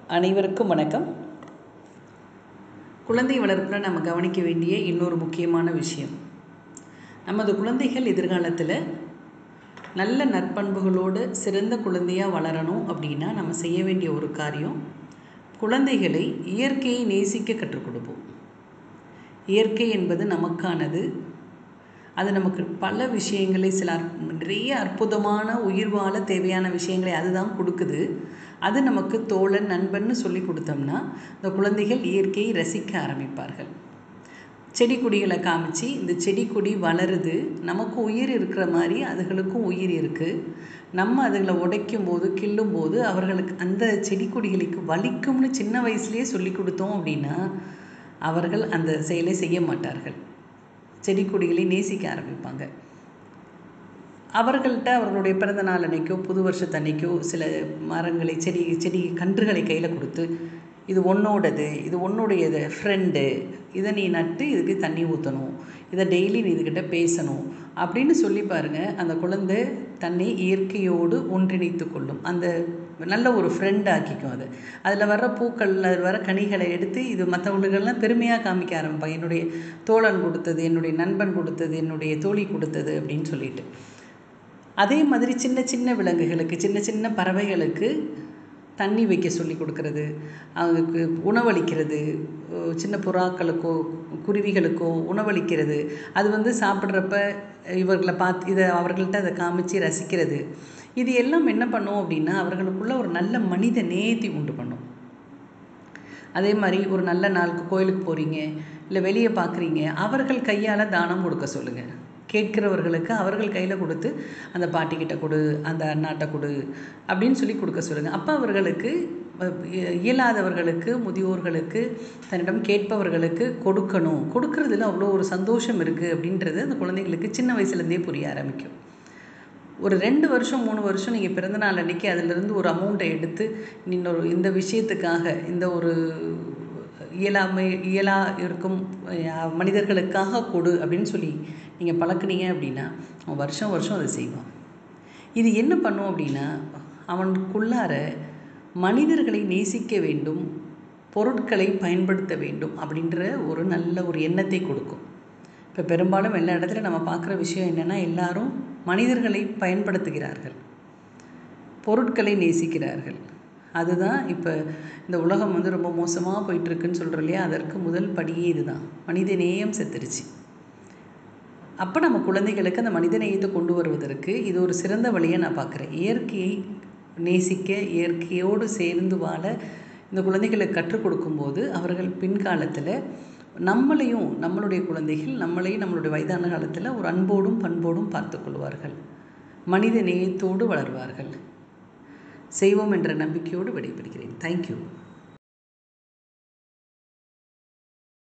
அனைவருக்கும் வணக்கம் குழந்தை வளர்ப்பில் நம்ம கவனிக்க வேண்டிய இன்னொரு முக்கியமான விஷயம் நமது குழந்தைகள் எதிர்காலத்தில் நல்ல நற்பண்புகளோடு சிறந்த குழந்தையாக வளரணும் அப்படின்னா நம்ம செய்ய வேண்டிய ஒரு காரியம் குழந்தைகளை இயற்கையை நேசிக்க கற்றுக் கொடுப்போம் இயற்கை என்பது நமக்கானது அது நமக்கு பல விஷயங்களை சில அற்- நிறைய அற்புதமான உயிர் வாழ தேவையான விஷயங்களை அதுதான் கொடுக்குது அது நமக்கு தோழன் நண்பன்னு சொல்லி கொடுத்தோம்னா இந்த குழந்தைகள் இயற்கையை ரசிக்க ஆரம்பிப்பார்கள் செடி கொடிகளை காமிச்சு இந்த செடி கொடி வளருது நமக்கு உயிர் இருக்கிற மாதிரி அதுகளுக்கும் உயிர் இருக்குது நம்ம அதுகளை உடைக்கும் போது கிள்ளும் போது அவர்களுக்கு அந்த செடி கொடிகளுக்கு வலிக்கும்னு சின்ன வயசுலேயே சொல்லி கொடுத்தோம் அப்படின்னா அவர்கள் அந்த செயலை செய்ய மாட்டார்கள் செடி கொடிகளை நேசிக்க ஆரம்பிப்பாங்க அவர்கள்ட்ட அவர்களுடைய பிறந்த நாள் அன்னைக்கோ புது வருஷத்தன்னைக்கோ சில மரங்களை செடி செடி கன்றுகளை கையில் கொடுத்து இது உன்னோடது இது உன்னுடையது ஃப்ரெண்டு இதை நீ நட்டு இதுக்கு தண்ணி ஊற்றணும் இதை டெய்லி நீ இதுக்கிட்ட பேசணும் அப்படின்னு சொல்லி பாருங்க அந்த குழந்தை தன்னை இயற்கையோடு ஒன்றிணைத்து கொள்ளும் அந்த நல்ல ஒரு ஃப்ரெண்ட் ஆக்கிக்கும் அது அதில் வர்ற பூக்கள் அதில் வர கனிகளை எடுத்து இது மற்றவங்களுக்கெல்லாம் பெருமையாக காமிக்க ஆரம்பிப்பாங்க என்னுடைய தோழன் கொடுத்தது என்னுடைய நண்பன் கொடுத்தது என்னுடைய தோழி கொடுத்தது அப்படின்னு சொல்லிட்டு அதே மாதிரி சின்ன சின்ன விலங்குகளுக்கு சின்ன சின்ன பறவைகளுக்கு தண்ணி வைக்க சொல்லி கொடுக்கறது அதுக்கு உணவளிக்கிறது அஹ் சின்ன புறாக்களுக்கோ குருவிகளுக்கோ உணவளிக்கிறது அது வந்து சாப்பிட்றப்ப இவர்களை பார்த்து இதை அவர்கள்ட்ட அதை காமிச்சு ரசிக்கிறது இது எல்லாம் என்ன பண்ணும் அப்படின்னா அவர்களுக்குள்ள ஒரு நல்ல மனித நேயத்தை உண்டு பண்ணும் அதே மாதிரி ஒரு நல்ல நாளுக்கு கோயிலுக்கு போகிறீங்க இல்லை வெளியே பார்க்குறீங்க அவர்கள் கையால் தானம் கொடுக்க சொல்லுங்கள் கேட்கிறவர்களுக்கு அவர்கள் கையில் கொடுத்து அந்த பாட்டிக்கிட்ட கொடு அந்த அண்ணாட்ட கொடு அப்படின்னு சொல்லி கொடுக்க சொல்லுங்கள் அப்போ அவர்களுக்கு அஹ், இய- இயலாதவர்களுக்கு முதியோர்களுக்கு தன்னிடம் கேட்பவர்களுக்கு கொடுக்கணும் கொடுக்கறதுல அவ்வளோ ஒரு சந்தோஷம் இருக்குது அப்படின்றது அந்த குழந்தைங்களுக்கு சின்ன வயசுலேருந்தே புரிய ஆரம்பிக்கும் ஒரு ரெண்டு வருஷம் மூணு வருஷம் நீங்கள் பிறந்தநாள் அன்னைக்கு அதிலிருந்து ஒரு அமௌண்ட்டை எடுத்து இன்னொரு இந்த விஷயத்துக்காக இந்த ஒரு இயலாமை இயலா இருக்கும் அஹ், மனிதர்களுக்காக கொடு அப்படின்னு சொல்லி நீங்கள் பழக்குனீங்க அப்படின்னா அவன் வருஷம் வருஷம் அதை செய்வான் இது என்ன பண்ணும் அப்படின்னா அவனுக்குள்ளார மனிதர்களை நேசிக்க வேண்டும் பொருட்களை பயன்படுத்த வேண்டும் அப்படின்ற ஒரு நல்ல ஒரு எண்ணத்தை கொடுக்கும் இப்போ பெரும்பாலும் எல்லா இடத்துல நம்ம பார்க்குற விஷயம் என்னென்னா எல்லாரும் மனிதர்களை பயன்படுத்துகிறார்கள் பொருட்களை நேசிக்கிறார்கள் அதுதான் இப்போ இந்த உலகம் வந்து ரொம்ப மோசமாக போயிட்டுருக்குன்னு சொல்கிறோம் இல்லையா அதற்கு முதல் படியே இதுதான் மனித நேயம் செத்துருச்சு அப்போ நம்ம குழந்தைகளுக்கு அந்த மனித நேயத்தை கொண்டு வருவதற்கு இது ஒரு சிறந்த வழியை நான் பார்க்குறேன் இயற்கையை நேசிக்க இயற்கையோடு சேர்ந்து வாழ இந்த குழந்தைகளுக்கு கற்றுக் கொடுக்கும்போது அவர்கள் பின்காலத்தில் நம்மளையும் நம்மளுடைய குழந்தைகள் நம்மளையும் நம்மளுடைய வயதான காலத்தில் ஒரு அன்போடும் பண்போடும் பார்த்து கொள்வார்கள் மனித நேயத்தோடு வளர்வார்கள் செய்வோம் என்ற நம்பிக்கையோடு விடைபெறுகிறேன் தேங்க்யூ